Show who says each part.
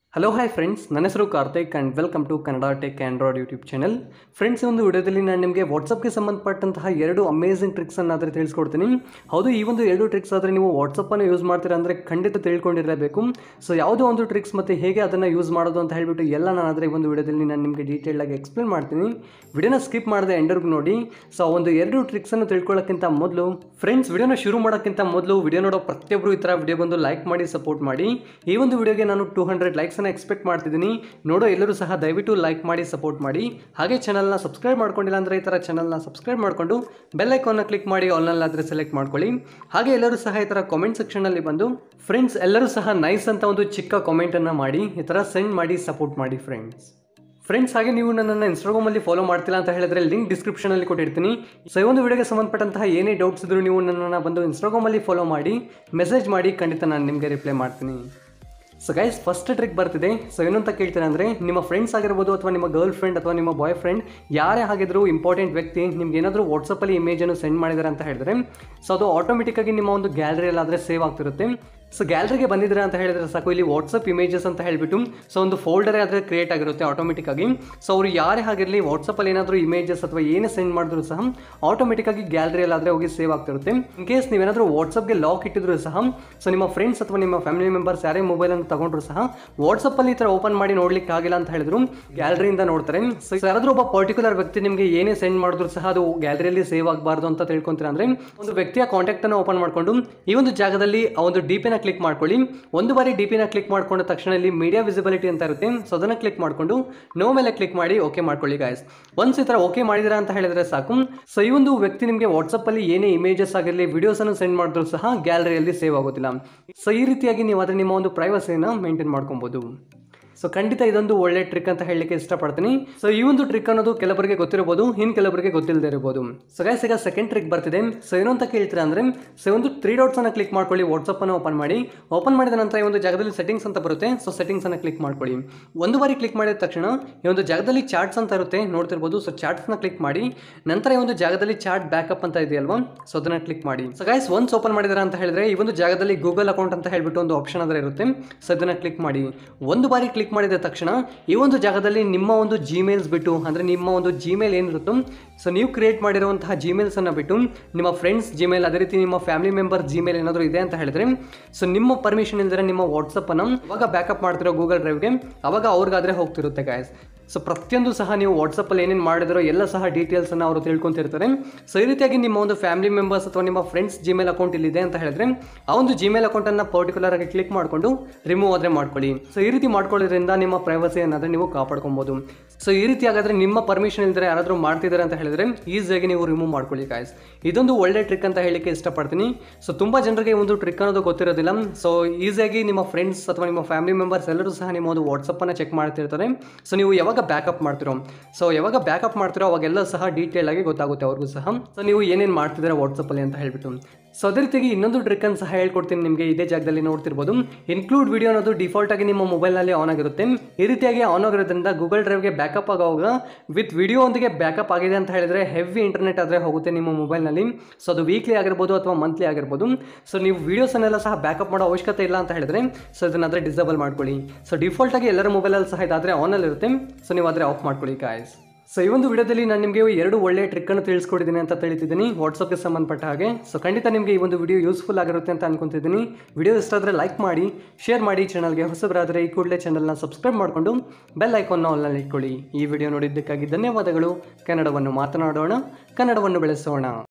Speaker 1: hello hi friends ನನ್ನ ಹೆಸರು Karthik and welcome to Kannada tech Android YouTube channel friends ಈ ಒಂದು ವಿಡಿಯೋದಲ್ಲಿ ನಾನು ನಿಮಗೆ ವಾಟ್ಸಪ್ಗೆ ಸಂಬಂಧಪಟ್ಟಂತಹ ಎರಡು ಅಮೇಝಿಂಗ್ ಟ್ರಿಕ್ಸನ್ನು ಆದರೆ ತಿಳಿಸ್ಕೊಡ್ತೀನಿ ಹೌದು ಈ ಒಂದು ಎರಡು ಟ್ರಿಕ್ಸ್ ಆದರೆ ನೀವು ವಾಟ್ಸಪ್ಪನ್ನು ಯೂಸ್ ಮಾಡ್ತೀರಾ ಅಂದರೆ ಖಂಡಿತ ತಿಳ್ಕೊಂಡಿರಲೇಬೇಕು ಸೊ ಯಾವುದೋ ಒಂದು ಟ್ರಿಕ್ಸ್ ಮತ್ತು ಹೇಗೆ ಅದನ್ನು ಯೂಸ್ ಮಾಡೋದು ಅಂತ ಹೇಳಿಬಿಟ್ಟು ಎಲ್ಲ ನಾನು ಆದರೆ ಈ ಒಂದು ವಿಡಿಯೋದಲ್ಲಿ ನಾನು ನಿಮಗೆ ಡೀಟೇಲ್ ಆಗಿ ಎಕ್ಸ್ಪ್ಲೇನ್ ಮಾಡ್ತೀನಿ ವಿಡಿಯೋನ ಸ್ಕಿಪ್ ಮಾಡದೆ ಎಂಡರ್ಗೂ ನೋಡಿ ಸೊ ಆ ಒಂದು ಎರಡು ಟ್ರಿಕ್ಸನ್ನು ತಿಳ್ಕೊಳ್ಳೋಕ್ಕಿಂತ ಮೊದಲು ಫ್ರೆಂಡ್ಸ್ ವಿಡಿಯೋನ ಶುರು ಮಾಡೋಕ್ಕಿಂತ ಮೊದಲು ವಿಡಿಯೋ ನೋಡೋ ಪ್ರತಿಯೊಬ್ಬರು ಈ ಥರ ವಿಡಿಯೋ ಬಂದು ಲೈಕ್ ಮಾಡಿ ಸಪೋರ್ಟ್ ಮಾಡಿ ಈ ಒಂದು ವಿಡಿಯೋಗೆ ನಾನು ಟೂ ಹಂಡ್ರೆಡ್ ಲೈಕ್ಸನ್ನು ಎಕ್ಸ್ಪೆಕ್ಟ್ ಮಾಡ್ತಿದ್ದೀನಿ ನೋಡೋ ಎಲ್ಲರೂ ಸಹ ದಯವಿಟ್ಟು ಲೈಕ್ ಮಾಡಿ ಸಪೋರ್ಟ್ ಮಾಡಿ ಹಾಗೆ ಚಾನಲ್ನ ಸಬ್ಸ್ಕ್ರೈಬ್ ಮಾಡ್ಕೊಂಡಿಲ್ಲ ಅಂದರೆ ಈ ಥರ ಚಾನಲ್ನ ಸಬ್ಸ್ಕ್ರೈಬ್ ಮಾಡಿಕೊಂಡು ಬೆಲ್ ಐಕಾನ್ನ ಕ್ಲಿಕ್ ಮಾಡಿ ಆಲ್ನಲ್ಲಾದರೆ ಸೆಲೆಕ್ಟ್ ಮಾಡ್ಕೊಳ್ಳಿ ಹಾಗೆ ಎಲ್ಲರೂ ಸಹ ಈ ಥರ ಕಾಮೆಂಟ್ ಸೆಕ್ಷನಲ್ಲಿ ಬಂದು ಫ್ರೆಂಡ್ಸ್ ಎಲ್ಲರೂ ಸಹ ನೈಸ್ ಅಂತ ಒಂದು ಚಿಕ್ಕ ಕಾಮೆಂಟನ್ನು ಮಾಡಿ ಈ ಥರ ಸೆಂಡ್ ಮಾಡಿ ಸಪೋರ್ಟ್ ಮಾಡಿ ಫ್ರೆಂಡ್ಸ್ ಫ್ರೆಂಡ್ಸ್ ಹಾಗೆ ನೀವು ನನ್ನನ್ನು ಇನ್ಸ್ಟಾಗ್ರಾಮಲ್ಲಿ ಫಾಲೋ ಮಾಡ್ತಿಲ್ಲ ಅಂತ ಹೇಳಿದ್ರೆ ಲಿಂಕ್ ಡಿಸ್ಕ್ರಿಪ್ಷನಲ್ಲಿ ಕೊಟ್ಟಿರ್ತೀನಿ ಸೊ ಈ ಒಂದು ವಿಡಿಯೋಗೆ ಸಂಬಂಧಪಟ್ಟಂತಹ ಏನೇ ಡೌಟ್ಸ್ ಇದ್ರೂ ನೀವು ನನ್ನನ್ನು ಬಂದು ಇನ್ಸ್ಟಾಗ್ರಾಮಲ್ಲಿ ಫಾಲೋ ಮಾಡಿ ಮೆಸೇಜ್ ಮಾಡಿ ಖಂಡಿತ ನಾನು ನಿಮಗೆ ರಿಪ್ಲೈ ಮಾಡ್ತೀನಿ ಸೊ ಗೈಸ್ ಫಸ್ಟ್ ಟ್ರಿಕ್ ಬರ್ತಿದೆ ಸೊ ಏನು ಅಂತ ಕೇಳ್ತೀರಾ ಅಂದರೆ ನಿಮ್ಮ ಫ್ರೆಂಡ್ಸ್ ಆಗಿರ್ಬೋದು ಅಥವಾ ನಿಮ್ಮ ಗರ್ಲ್ ಫ್ರೆಂಡ್ ಅಥವಾ ನಿಮ್ಮ ಬಾಯ್ ಫ್ರೆಂಡ್ ಯಾರೇ ಆಗಿದ್ರು ಇಂಪಾರ್ಟೆಂಟ್ ವ್ಯಕ್ತಿ ನಿಮ್ಗೆ ಏನಾದರೂ ವಾಟ್ಸಪ್ಪಲ್ಲಿ ಇಮೇಜನ್ನು ಸೆಂಡ್ ಮಾಡಿದ್ದಾರೆ ಅಂತ ಹೇಳಿದ್ರೆ ಸೊ ಅದು ಆಟೋಮೆಟಿಕ್ಕಾಗಿ ನಿಮ್ಮ ಒಂದು ಗ್ಯಾಲರಿಯಲ್ಲಾದರೆ ಸೇವ್ ಆಗ್ತಿರುತ್ತೆ ಸೊ ಗ್ಯಾಲರಿಗೆ ಬಂದಿದ್ರೆ ಅಂತ ಹೇಳಿದ್ರೆ ಸಾಕು ಇಲ್ಲಿ ವಾಟ್ಸಪ್ ಇಮೇಜಸ್ ಅಂತ ಹೇಳಿಬಿಟ್ಟು ಸೊ ಒಂದು ಫೋಲ್ಡರೇ ಆದರೆ ಕ್ರಿಯೇಟ್ ಆಗಿರುತ್ತೆ ಆಟೋಮೆಟಿಕ್ ಆಗಿ ಸೊ ಅವರು ಯಾರೇ ಆಗಿರಲಿ ವಾಟ್ಸಪ್ಪಲ್ಲಿ ಏನಾದರೂ ಇಮೇಜಸ್ ಅಥವಾ ಏನೇ ಸೆಂಡ್ ಮಾಡಿದ್ರು ಸಹ ಆಟೋಮೆಟಿಕ್ಕಾಗಿ ಗ್ಯಾಲರಿಯಲ್ಲಿ ಆದರೆ ಹೋಗಿ ಸೇವ್ ಆಗ್ತಿರುತ್ತೆ ಇನ್ ಕೇಸ್ ನೀವೇನಾದರೂ ವಾಟ್ಸಪ್ಗೆ ಲಾಕ್ ಇಟ್ಟಿದ್ರು ಸಹ ಸೊ ನಿಮ್ಮ ಫ್ರೆಂಡ್ಸ್ ಅಥವಾ ನಿಮ್ಮ ಫ್ಯಾಮಿಲಿ ಮೆಂಬರ್ಸ್ ಯಾರೇ ಮೊಬೈಲನ್ನು ತಗೊಂಡ್ರು ಸಹ ವಾಟ್ಸಪ್ಪಲ್ಲಿ ಈ ಥರ ಓಪನ್ ಮಾಡಿ ನೋಡ್ಲಿಕ್ಕೆ ಆಗಿಲ್ಲ ಅಂತ ಹೇಳಿದ್ರು ಗ್ಯಾಲರಿಯಿಂದ ನೋಡ್ತಾರೆ ಸೊ ಯಾರಾದರೂ ಒಬ್ಬ ಪರ್ಟಿಕ್ಯುಲರ್ ವ್ಯಕ್ತಿ ನಿಮಗೆ ಏನೇ ಸೆಂಡ್ ಮಾಡಿದ್ರು ಸಹ ಅದು ಗ್ಯಾಲರಿಯಲ್ಲಿ ಸೇವ್ ಆಗಬಾರ್ದು ಅಂತ ತಿಳ್ಕೊಂತೀರ ಅಂದರೆ ಒಂದು ವ್ಯಕ್ತಿಯ ಕಾಂಟ್ಯಾಕ್ಟನ್ನು ಓಪನ್ ಮಾಡಿಕೊಂಡು ಈ ಒಂದು ಜಾಗದಲ್ಲಿ ಆ ಒಂದು ಡಿ ಪಿನ ಕ್ಲಿಕ್ ಮಾಡ್ಕೊಳ್ಳಿ ಒಂದು ಬಾರಿ ಡಿ ಪಿನ ಕ್ಲಿಕ್ ಮಾಡ್ಕೊಂಡ ತಕ್ಷಣ ಇಲ್ಲಿ ಮೀಡಿಯಾ ವಿಸಿಬಿಲಿಟಿ ಅಂತ ಇರುತ್ತೆ ಸೊ ಅದನ್ನು ಕ್ಲಿಕ್ ಮಾಡಿಕೊಂಡು ನೋ ಮೇಲೆ ಕ್ಲಿಕ್ ಮಾಡಿ ಓಕೆ ಮಾಡ್ಕೊಳ್ಳಿ ಗಾಯ್ಸ್ ಒನ್ಸ್ ಈ ಥರ ಓಕೆ ಮಾಡಿದಿರಾ ಅಂತ ಹೇಳಿದ್ರೆ ಸಾಕು ಸೊ ಈ ಒಂದು ವ್ಯಕ್ತಿ ನಿಮಗೆ ವಾಟ್ಸಪ್ಪಲ್ಲಿ ಏನೇ ಇಮೇಜಸ್ ಆಗಿರಲಿ ವಿಡಿಯೋಸನ್ನು ಸೆಂಡ್ ಮಾಡಿದ್ರು ಸಹ ಗ್ಯಾಲರಿಯಲ್ಲಿ ಸೇವ್ ಆಗೋದಿಲ್ಲ ಸೊ ಈ ರೀತಿಯಾಗಿ ನೀವು ಅದರ ನಿಮ್ಮ ಒಂದು ಪ್ರೈವಸಿಯನ್ನು ಮೇಂಟೈನ್ ಮಾಡ್ಕೊಬೋದು ಸೊ ಖಂಡಿತ ಇದೊಂದು ಒಳ್ಳೆ ಟ್ರಿಕ್ ಅಂತ ಹೇಳಲಿಕ್ಕೆ ಇಷ್ಟಪಡ್ತೀನಿ ಸೊ ಈ ಒಂದು ಟ್ರಿಕ್ ಅನ್ನೋದು ಕೆಲವರಿಗೆ ಗೊತ್ತಿರಬಹುದು ಇನ್ನು ಕೆಲವರಿಗೆ ಗೊತ್ತಿಲ್ಲದೆ ಇರಬಹುದು ಸೊ ಗೈಸ್ ಈಗ ಸೆಕೆಂಡ್ ಟ್ರಿಕ್ ಬರ್ತಿದೆ ಸೊ ಏನು ಅಂತ ಕೇಳ್ತೀರಾ ಅಂದರೆ ಸೊ ಒಂದು ತ್ರೀ ಡಾಟ್ಸ್ ಅನ್ನು ಕ್ಲಿಕ್ ಮಾಡ್ಕೊಳ್ಳಿ ವಾಟ್ಸಪ್ ಅನ್ನು ಓಪನ್ ಮಾಡಿ ಓಪನ್ ಮಾಡಿದ ನಂತರ ಈ ಒಂದು ಜಾಗದಲ್ಲಿ ಸೆಟ್ಟಿಂಗ್ಸ್ ಅಂತ ಬರುತ್ತೆ ಸೊ ಸೆಟ್ಟಿಂಗ್ಸ್ ಅನ್ನು ಕ್ಲಿಕ್ ಮಾಡ್ಕೊಳ್ಳಿ ಒಂದು ಬಾರಿ ಕ್ಲಿಕ್ ಮಾಡಿದ ತಕ್ಷಣ ಈ ಒಂದು ಜಾಗದಲ್ಲಿ ಚಾರ್ಟ್ಸ್ ಅಂತ ಇರುತ್ತೆ ನೋಡ್ತಿರ್ಬೋದು ಸೊ ಚಾರ್ಟ್ಸ್ನ ಕ್ಲಿಕ್ ಮಾಡಿ ನಂತರ ಈ ಒಂದು ಜಾಗದಲ್ಲಿ ಚಾರ್ಟ್ ಬ್ಯಾಕಪ್ ಅಂತ ಇದೆಯಲ್ವಾ ಸೊ ಅದನ್ನ ಕ್ಲಿಕ್ ಮಾಡಿ ಸೊ ಗೈಸ್ ಒನ್ಸ್ ಓಪನ್ ಮಾಡಿದಾರೆ ಅಂತ ಹೇಳಿದ್ರೆ ಈ ಒಂದು ಜಾಗದಲ್ಲಿ ಗೂಗಲ್ ಅಕೌಂಟ್ ಅಂತ ಹೇಳ್ಬಿಟ್ಟು ಒಂದು ಆಪ್ಷನ್ ಅದರ ಇರುತ್ತೆ ಸೊ ಅದನ್ನ ಕ್ಲಿಕ್ ಮಾಡಿ ಒಂದು ಬಾರಿ ಕ್ಲಿಕ್ ಮಾಡಿದ ತಕ್ಷಣ ಈ ಒಂದು ಜಾಗದಲ್ಲಿ ನಿಮ್ಮ ಒಂದು ಜಿಮೇಲ್ಸ್ ಬಿಟ್ಟು ಅಂದರೆ ನಿಮ್ಮ ಒಂದು ಜಿಮೇಲ್ ಏನಿರುತ್ತೋ ಸೊ ನೀವು ಕ್ರಿಯೇಟ್ ಮಾಡಿರುವಂತಹ ಜಿಮೇಲ್ಸನ್ನು ಬಿಟ್ಟು ನಿಮ್ಮ ಫ್ರೆಂಡ್ಸ್ ಜಿಮೇಲ್ ಅದೇ ರೀತಿ ನಿಮ್ಮ ಫ್ಯಾಮಿಲಿ ಮೆಂಬರ್ ಜಿಮೇಲ್ ಏನಾದರೂ ಇದೆ ಅಂತ ಹೇಳಿದ್ರೆ ಸೊ ನಿಮ್ಮ ಪರ್ಮಿಷನ್ ಇಲ್ಲದ್ರೆ ನಿಮ್ಮ ವಾಟ್ಸಪ್ಪನ್ನು ಅವಾಗ ಬ್ಯಾಕಪ್ ಮಾಡ್ತಿರೋ ಗೂಗಲ್ ಡ್ರೈವ್ಗೆ ಅವಾಗ ಅವ್ರಿಗಾದರೆ ಹೋಗ್ತಿರುತ್ತೆ ಗಾಯಸ್ ಸೊ ಪ್ರತಿಯೊಂದು ಸಹ ನೀವು ವಾಟ್ಸಪ್ಪಲ್ಲಿ ಏನೇನು ಮಾಡಿದ್ರೋ ಎಲ್ಲ ಸಹ ಡೀಟೇಲ್ಸನ್ನು ಅವರು ತಿಳ್ಕೊತಿರ್ತಾರೆ ಸೊ ಈ ರೀತಿಯಾಗಿ ನಿಮ್ಮ ಒಂದು ಫ್ಯಾಮಿಲಿ ಮೆಂಬರ್ಸ್ ಅಥವಾ ನಿಮ್ಮ ಫ್ರೆಂಡ್ಸ್ ಜಿಮೇಲ್ ಅಕೌಂಟ್ ಇಲ್ಲಿದೆ ಅಂತ ಹೇಳಿದ್ರೆ ಆ ಒಂದು ಜಿಮೇಲ್ ಅಕೌಂಟನ್ನು ಪರ್ಟಿಕ್ಯುಲರ್ ಆಗಿ ಕ್ಲಿಕ್ ಮಾಡಿಕೊಂಡು ರಿಮೂವ್ ಆದರೆ ಮಾಡ್ಕೊಳ್ಳಿ ಸೊ ಈ ರೀತಿ ಮಾಡ್ಕೊಳ್ಳೋದ್ರಿಂದ ನಿಮ್ಮ ಪ್ರೈವಸಿಯನ್ನಾದರೆ ನೀವು ಕಾಪಾಡ್ಕೊಬೋದು ಸೊ ಈ ರೀತಿ ಹಾಗಾದರೆ ನಿಮ್ಮ ಪರ್ಮಿಷನ್ ಇಲ್ಲದ್ರೆ ಯಾರಾದರೂ ಮಾಡ್ತಿದ್ದಾರೆ ಅಂತ ಹೇಳಿದ್ರೆ ಈಸಿಯಾಗಿ ನೀವು ರಿಮೂವ್ ಮಾಡ್ಕೊಳ್ಳಿ ಗಾಯ್ಸ್ ಇದೊಂದು ಒಳ್ಳೆ ಟ್ರಿಕ್ ಅಂತ ಹೇಳಲಿಕ್ಕೆ ಇಷ್ಟಪಡ್ತೀನಿ ಸೊ ತುಂಬ ಜನರಿಗೆ ಒಂದು ಟ್ರಿಕ್ ಅನ್ನೋದು ಗೊತ್ತಿರೋದಿಲ್ಲ ಸೊ ಈಸಿಯಾಗಿ ನಿಮ್ಮ ಫ್ರೆಂಡ್ಸ್ ಅಥವಾ ನಿಮ್ಮ ಫ್ಯಾಮಿಲಿ ಮೆಂಬರ್ಸ್ ಎಲ್ಲರೂ ಸಹ ನಿಮ್ಮ ಒಂದು ವಾಟ್ಸಪ್ಪನ್ನು ಚೆಕ್ ಮಾಡ್ತಿರ್ತಾರೆ ಸೊ ನೀವು ಯಾವಾಗ ಬ್ಯಾಕಪ್ ಮಾಡ್ತಿರೋ ಸೊ ಯಾವಾಗ ಬ್ಯಾಕಪ್ ಮಾಡ್ತಿರೋ ಅವಾಗೆಲ್ಲ ಸಹ ಡೀಟೇಲ್ ಆಗಿ ಗೊತ್ತಾಗುತ್ತೆ ಅವ್ರಿಗೂ ಸಹ ಸೊ ನೀವು ಏನೇನು ಮಾಡ್ತಿದ್ದೀರಾ ವಾಟ್ಸಪ್ಪಲ್ಲಿ ಅಂತ ಹೇಳ್ಬಿಟ್ಟು ಸೊ ಅದೇ ರೀತಿಯಾಗಿ ಇನ್ನೊಂದು ಟ್ರಿಕ್ ಅನ್ನು ಸಹ ಹೇಳ್ಕೊಡ್ತೀನಿ ನಿಮಗೆ ಇದೇ ಜಾಗದಲ್ಲಿ ನೋಡ್ತಿರ್ಬೋದು ಇನ್ಕ್ಲೂಡ್ ವಿಡಿಯೋ ಅನ್ನೋದು ಡಿಫಾಲ್ಟ್ ಆಗಿ ನಿಮ್ಮ ಮೊಬೈಲ್ನಲ್ಲಿ ಆನ್ ಆಗಿರುತ್ತೆ ಈ ರೀತಿಯಾಗಿ ಆನ್ ಆಗಿರೋದ್ರಿಂದ ಗೂಗಲ್ ಡ್ರೈವ್ಗೆ ಬ್ಯಾಕಪ್ ಆಗುವಾಗ ವಿತ್ ವಿಡಿಯೋ ಒಂದಿಗೆ ಬ್ಯಾಕಪ್ ಆಗಿದೆ ಅಂತ ಹೇಳಿದ್ರೆ ಹೆವಿ ಇಂಟರ್ನೆಟ್ ಆದರೆ ಹೋಗುತ್ತೆ ನಿಮ್ಮ ಮೊಬೈಲ್ನಲ್ಲಿ ಸೊ ಅದು ವೀಕ್ಲಿ ಆಗಿರ್ಬೋದು ಅಥವಾ ಮಂತ್ಲಿ ಆಗಿರ್ಬೋದು ಸೊ ನೀವು ವೀಡಿಯೋಸನ್ನೆಲ್ಲ ಸಹ ಬ್ಯಾಕಪ್ ಮಾಡೋ ಅವಶ್ಯಕತೆ ಇಲ್ಲ ಅಂತ ಹೇಳಿದ್ರೆ ಸೊ ಅದನ್ನಾದರೆ ಡಿಸೇಬಲ್ ಮಾಡ್ಕೊಳ್ಳಿ ಸೊ ಡಿಫಾಲ್ಟ್ ಆಗಿ ಎಲ್ಲರ ಮೊಬೈಲಲ್ಲಿ ಸಹ ಇದಾದರೆ ಆನಲ್ಲಿ ಇರುತ್ತೆ ಸೊ ನೀವು ಆದರೆ ಆಫ್ ಮಾಡ್ಕೊಳ್ಳಿ ಗಾಯ್ಸ್ ಸೊ ಈ ಒಂದು ವಿಡಿಯೋದಲ್ಲಿ ನಾನು ನಿಮಗೆ ಎರಡು ಒಳ್ಳೆ ಟ್ರಿಕ್ಕನ್ನು ತಿಳಿಸ್ಕೊಟ್ಟಿದ್ದೀನಿ ಅಂತ ತಿಳಿತಿದ್ದೀನಿ ವಾಟ್ಸಪ್ಗೆ ಸಂಬಂಧಪಟ್ಟ ಹಾಗೆ ಸೊ ಖಂಡಿತ ನಿಮಗೆ ಈ ಒಂದು ವಿಡಿಯೋ ಯೂಸ್ಫುಲ್ ಆಗಿರುತ್ತೆ ಅಂತ ಅನ್ಕೊಂತಿದ್ದೀನಿ ವಿಡಿಯೋ ಇಷ್ಟ ಆದರೆ ಲೈಕ್ ಮಾಡಿ ಶೇರ್ ಮಾಡಿ ಚಾನಲ್ಗೆ ಹೊಸಬರಾದರೆ ಈ ಕೂಡಲೇ ಚಾನಲ್ನ ಸಬ್ಸ್ಕ್ರೈಬ್ ಮಾಡಿಕೊಂಡು ಬೆಲ್ ಐಕಾನ್ನ ಆಲ್ನಲ್ಲಿ ಇಟ್ಕೊಳ್ಳಿ ಈ ವಿಡಿಯೋ ನೋಡಿದ್ದಕ್ಕಾಗಿ ಧನ್ಯವಾದಗಳು ಕನ್ನಡವನ್ನು ಮಾತನಾಡೋಣ ಕನ್ನಡವನ್ನು ಬೆಳೆಸೋಣ